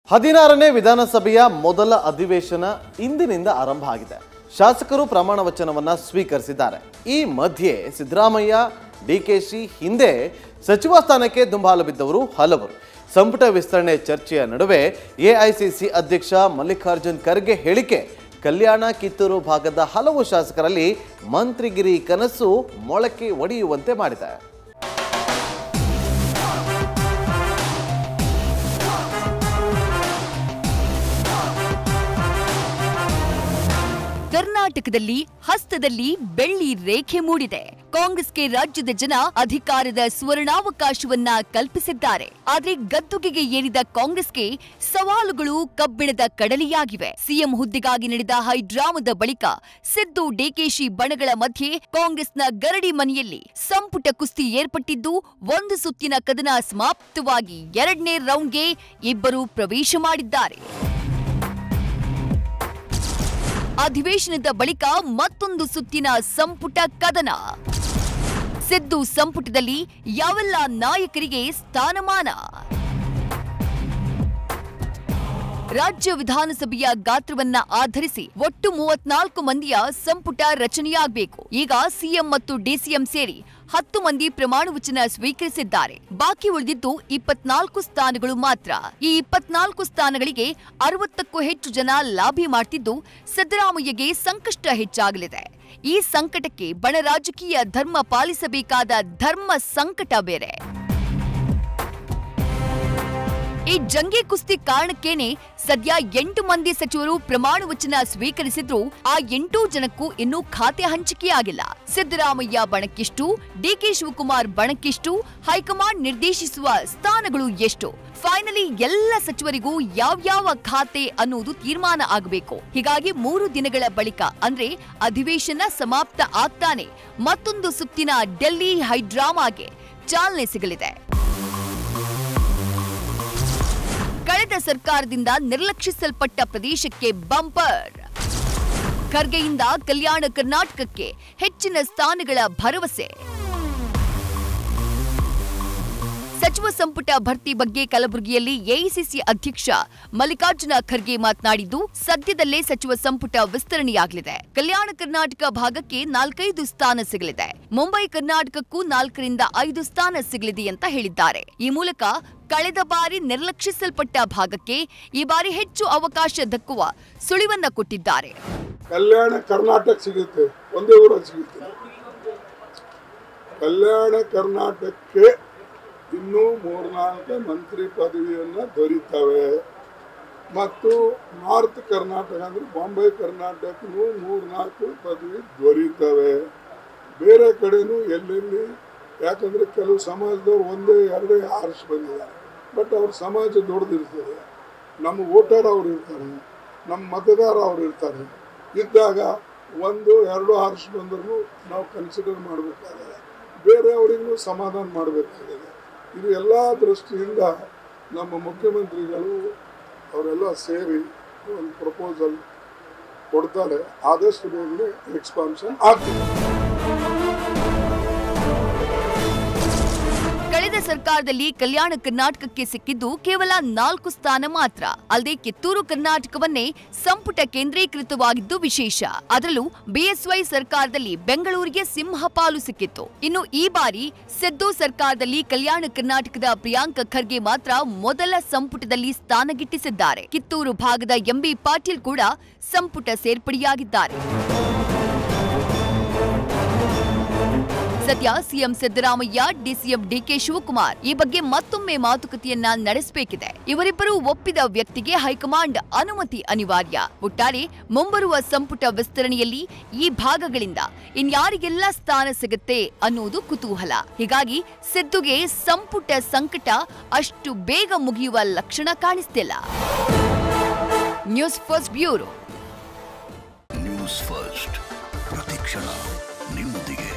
ಹದಿನಾರನೇ ವಿಧಾನಸಭೆಯ ಮೊದಲ ಅಧಿವೇಶನ ಇಂದಿನಿಂದ ಆರಂಭ ಆಗಿದೆ ಶಾಸಕರು ಪ್ರಮಾಣ ವಚನವನ್ನ ಸ್ವೀಕರಿಸಿದ್ದಾರೆ ಈ ಮಧ್ಯೆ ಸಿದ್ದರಾಮಯ್ಯ ಡಿಕೆಶಿ ಹಿಂದೆ ಸಚಿವ ಸ್ಥಾನಕ್ಕೆ ದುಂಬಾಲು ಬಿದ್ದವರು ಹಲವರು ಸಂಪುಟ ವಿಸ್ತರಣೆ ಚರ್ಚೆಯ ನಡುವೆ ಎಐಸಿಸಿ ಅಧ್ಯಕ್ಷ ಮಲ್ಲಿಕಾರ್ಜುನ್ ಖರ್ಗೆ ಹೇಳಿಕೆ ಕಲ್ಯಾಣ ಕಿತ್ತೂರು ಭಾಗದ ಹಲವು ಶಾಸಕರಲ್ಲಿ ಮಂತ್ರಿಗಿರಿ ಕನಸು ಮೊಳಕೆ ಒಡೆಯುವಂತೆ ಮಾಡಿದೆ ಕರ್ನಾಟಕದಲ್ಲಿ ಹಸ್ತದಲ್ಲಿ ಬೆಳ್ಳಿ ರೇಖೆ ಮೂಡಿದೆ ಕಾಂಗ್ರೆಸ್ಗೆ ರಾಜ್ಯದ ಜನ ಅಧಿಕಾರದ ಸುವರ್ಣಾವಕಾಶವನ್ನ ಕಲ್ಪಿಸಿದ್ದಾರೆ ಆದ್ರೆ ಗದ್ದುಗೆಗೆ ಏರಿದ ಕಾಂಗ್ರೆಸ್ಗೆ ಸವಾಲುಗಳು ಕಬ್ಬಿಣದ ಕಡಲಿಯಾಗಿವೆ ಸಿಎಂ ಹುದ್ದೆಗಾಗಿ ನಡೆದ ಹೈಡ್ರಾಮದ ಬಳಿಕ ಸಿದ್ದು ಡಿಕೆಶಿ ಬಣಗಳ ಮಧ್ಯೆ ಕಾಂಗ್ರೆಸ್ನ ಗರಡಿ ಮನೆಯಲ್ಲಿ ಸಂಪುಟ ಕುಸ್ತಿ ಏರ್ಪಟ್ಟಿದ್ದು ಒಂದು ಸುತ್ತಿನ ಕದನ ಸಮಾಪ್ತವಾಗಿ ಎರಡನೇ ರೌಂಡ್ಗೆ ಇಬ್ಬರು ಪ್ರವೇಶ ಮಾಡಿದ್ದಾರೆ ಅಧಿವೇಶನದ ಬಳಿಕ ಮತ್ತೊಂದು ಸುತ್ತಿನ ಸಂಪುಟ ಕದನ ಸಿದ್ದು ಸಂಪುಟದಲ್ಲಿ ಯಾವೆಲ್ಲ ನಾಯಕರಿಗೆ ಸ್ಥಾನಮಾನ ರಾಜ್ಯ ವಿಧಾನಸಭೆಯ ಗಾತ್ರವನ್ನ ಆಧರಿಸಿ ಒಟ್ಟು ಮೂವತ್ನಾಲ್ಕು ಮಂದಿಯ ಸಂಪುಟ ರಚನೆಯಾಗಬೇಕು ಈಗ ಸಿಎಂ ಮತ್ತು ಡಿಸಿಎಂ ಸೇರಿ ಹತ್ತು ಮಂದಿ ಪ್ರಮಾಣ ವಚನ ಸ್ವೀಕರಿಸಿದ್ದಾರೆ ಬಾಕಿ ಉಳಿದಿದ್ದು ಇಪ್ಪತ್ನಾಲ್ಕು ಸ್ಥಾನಗಳು ಮಾತ್ರ ಈ ಇಪ್ಪತ್ನಾಲ್ಕು ಸ್ಥಾನಗಳಿಗೆ ಅರವತ್ತಕ್ಕೂ ಹೆಚ್ಚು ಜನ ಲಾಭಿ ಮಾಡ್ತಿದ್ದು ಸಿದ್ದರಾಮಯ್ಯಗೆ ಸಂಕಷ್ಟ ಹೆಚ್ಚಾಗಲಿದೆ ಈ ಸಂಕಟಕ್ಕೆ ಬಣ ರಾಜಕೀಯ ಧರ್ಮ ಪಾಲಿಸಬೇಕಾದ ಧರ್ಮ ಸಂಕಟ ಬೇರೆ ಈ ಜಂಗೆ ಕುಸ್ತಿ ಕಾರಣಕ್ಕೇನೆ ಸದ್ಯ ಎಂಟು ಮಂದಿ ಸಚಿವರು ಪ್ರಮಾಣ ವಚನ ಸ್ವೀಕರಿಸಿದ್ರು ಆ ಎಂಟೂ ಜನಕ್ಕೂ ಇನ್ನೂ ಖಾತೆ ಹಂಚಿಕೆಯಾಗಿಲ್ಲ ಸಿದ್ದರಾಮಯ್ಯ ಬಣಕ್ಕಿಷ್ಟು ಡಿಕೆ ಶಿವಕುಮಾರ್ ಬಣಕ್ಕಿಷ್ಟು ಹೈಕಮಾಂಡ್ ನಿರ್ದೇಶಿಸುವ ಸ್ಥಾನಗಳು ಎಷ್ಟು ಫೈನಲಿ ಎಲ್ಲ ಸಚಿವರಿಗೂ ಯಾವ್ಯಾವ ಖಾತೆ ಅನ್ನುವುದು ತೀರ್ಮಾನ ಆಗಬೇಕು ಹೀಗಾಗಿ ಮೂರು ದಿನಗಳ ಬಳಿಕ ಅಂದ್ರೆ ಅಧಿವೇಶನ ಸಮಾಪ್ತ ಆಗ್ತಾನೆ ಮತ್ತೊಂದು ಸುತ್ತಿನ ಡೆಲ್ಲಿ ಹೈಡ್ರಾಮಾಗೆ ಚಾಲನೆ ಸಿಗಲಿದೆ ಕಳೆದ ಸರ್ಕಾರದಿಂದ ನಿರ್ಲಕ್ಷಿಸಲ್ಪಟ್ಟ ಪ್ರದೇಶಕ್ಕೆ ಬಂಪರ್ ಖರ್ಗೆಯಿಂದ ಕಲ್ಯಾಣ ಕರ್ನಾಟಕಕ್ಕೆ ಹೆಚ್ಚಿನ ಸ್ಥಾನಗಳ ಭರವಸೆ ಸಚಿವ ಸಂಪುಟ ಭರ್ತಿ ಬಗ್ಗೆ ಕಲಬುರಗಿಯಲ್ಲಿ ಎಐಸಿಸಿ ಅಧ್ಯಕ್ಷ ಮಲ್ಲಿಕಾರ್ಜುನ ಖರ್ಗೆ ಮಾತನಾಡಿದ್ದು ಸದ್ಯದಲ್ಲೇ ಸಚಿವ ಸಂಪುಟ ವಿಸ್ತರಣೆಯಾಗಲಿದೆ ಕಲ್ಯಾಣ ಕರ್ನಾಟಕ ಭಾಗಕ್ಕೆ ನಾಲ್ಕೈದು ಸ್ಥಾನ ಸಿಗಲಿದೆ ಮುಂಬೈ ಕರ್ನಾಟಕಕ್ಕೂ ನಾಲ್ಕರಿಂದ ಐದು ಸ್ಥಾನ ಸಿಗಲಿದೆ ಅಂತ ಹೇಳಿದ್ದಾರೆ ಈ ಮೂಲಕ ಕಳೆದ ಬಾರಿ ನಿರ್ಲಕ್ಷಿಸಲ್ಪಟ್ಟ ಭಾಗಕ್ಕೆ ಈ ಬಾರಿ ಹೆಚ್ಚು ಅವಕಾಶ ದಕ್ಕುವ ಸುಳಿವನ್ನ ಕೊಟ್ಟಿದ್ದಾರೆ ಕಲ್ಯಾಣ ಕರ್ನಾಟಕ ಸಿಗುತ್ತೆ ಒಂದೇ ಊರಲ್ಲಿ ಸಿಗುತ್ತೆ ಕಲ್ಯಾಣ ಕರ್ನಾಟಕಕ್ಕೆ ಇನ್ನೂ ಮೂರ್ನಾಲ್ಕು ಮಂತ್ರಿ ಪದವಿಯನ್ನು ದೊರೀತವೆ ಮತ್ತು ನಾರ್ತ್ ಕರ್ನಾಟಕ ಅಂದರೆ ಬಾಂಬೆ ಕರ್ನಾಟಕನೂ ಮೂರ್ನಾಲ್ಕು ಪದವಿ ದೊರೀತವೆ ಬೇರೆ ಕಡೆನೂ ಎಲ್ಲೆಲ್ಲಿ ಯಾಕಂದರೆ ಕೆಲವು ಸಮಾಜದವ್ರು ಒಂದೇ ಎರಡೇ ಆರಿಸಿ ಬಂದಿದ್ದಾರೆ ಬಟ್ ಅವ್ರ ಸಮಾಜ ದೊಡ್ಡದಿರ್ತದೆ ನಮ್ಮ ವೋಟರ್ ಅವ್ರು ಇರ್ತಾರೆ ನಮ್ಮ ಮತದಾರ ಅವ್ರು ಇರ್ತಾರೆ ಇದ್ದಾಗ ಒಂದು ಎರಡು ಆರಿಸಿ ಬಂದರೂ ನಾವು ಕನ್ಸಿಡರ್ ಮಾಡಬೇಕಾಗಿದೆ ಬೇರೆಯವರಿಗೂ ಸಮಾಧಾನ ಮಾಡಬೇಕಾಗಿದೆ ಇದು ಎಲ್ಲ ದೃಷ್ಟಿಯಿಂದ ನಮ್ಮ ಮುಖ್ಯಮಂತ್ರಿಗಳು ಅವರೆಲ್ಲ ಸೇರಿ ಒಂದು ಪ್ರಪೋಸಲ್ ಕೊಡ್ತಾರೆ ಆದಷ್ಟು ಬೇಗನೆ ಎಕ್ಸ್ಪಾನ್ಷನ್ ಆಗ್ತದೆ ಕಳೆದ ಸರ್ಕಾರದಲ್ಲಿ ಕಲ್ಯಾಣ ಕರ್ನಾಟಕಕ್ಕೆ ಸಿಕ್ಕಿದ್ದು ಕೇವಲ ನಾಲ್ಕು ಸ್ಥಾನ ಮಾತ್ರ ಅಲ್ಲದೆ ಕಿತ್ತೂರು ಕರ್ನಾಟಕವನ್ನೇ ಸಂಪುಟ ಕೇಂದ್ರೀಕೃತವಾಗಿದ್ದು ವಿಶೇಷ ಅದರಲ್ಲೂ ಬಿಎಸ್ವೈ ಸರ್ಕಾರದಲ್ಲಿ ಬೆಂಗಳೂರಿಗೆ ಸಿಂಹಪಾಲು ಸಿಕ್ಕಿತ್ತು ಇನ್ನು ಈ ಬಾರಿ ಸಿದ್ದು ಸರ್ಕಾರದಲ್ಲಿ ಕಲ್ಯಾಣ ಕರ್ನಾಟಕದ ಪ್ರಿಯಾಂಕ ಖರ್ಗೆ ಮಾತ್ರ ಮೊದಲ ಸಂಪುಟದಲ್ಲಿ ಸ್ಥಾನ ಗಿಟ್ಟಿಸಿದ್ದಾರೆ ಕಿತ್ತೂರು ಭಾಗದ ಎಂಬಿ ಪಾಟೀಲ್ ಕೂಡ ಸಂಪುಟ ಸೇರ್ಪಡೆಯಾಗಿದ್ದಾರೆ ಸದ್ಯ CM Siddaramaiah DCM DK Shivakumar ಈ ಬಗ್ಗೆ ಮತ್ತೊಮ್ಮೆ ಮಾತುಕತೆಯನ್ನ ನಡೆಸಬೇಕಿದೆ ಇವರಿಬ್ಬರು ಒಪ್ಪಿದ ವ್ಯಕ್ತಿಗೆ ಹೈಕಮಾಂಡ್ ಅನುಮತಿ ಅನಿವಾರ್ಯ ಒಟ್ಟಾರೆ ಮುಂಬರುವ ಸಂಪುಟ ವಿಸ್ತರಣೆಯಲ್ಲಿ ಈ ಭಾಗಗಳಿಂದ ಇನ್ಯಾರಿಗೆಲ್ಲ ಸ್ಥಾನ ಸಿಗುತ್ತೆ ಅನ್ನುವುದು ಕುತೂಹಲ ಹೀಗಾಗಿ ಸಿದ್ದುಗೆ ಸಂಪುಟ ಸಂಕಟ ಅಷ್ಟು ಬೇಗ ಮುಗಿಯುವ ಲಕ್ಷಣ ಕಾಣಿಸ್ತಿಲ್ಲ news first bureau news first ಪ್ರತಿಕ್ಷಣ ನಿಮ್ಮೊಂದಿಗೆ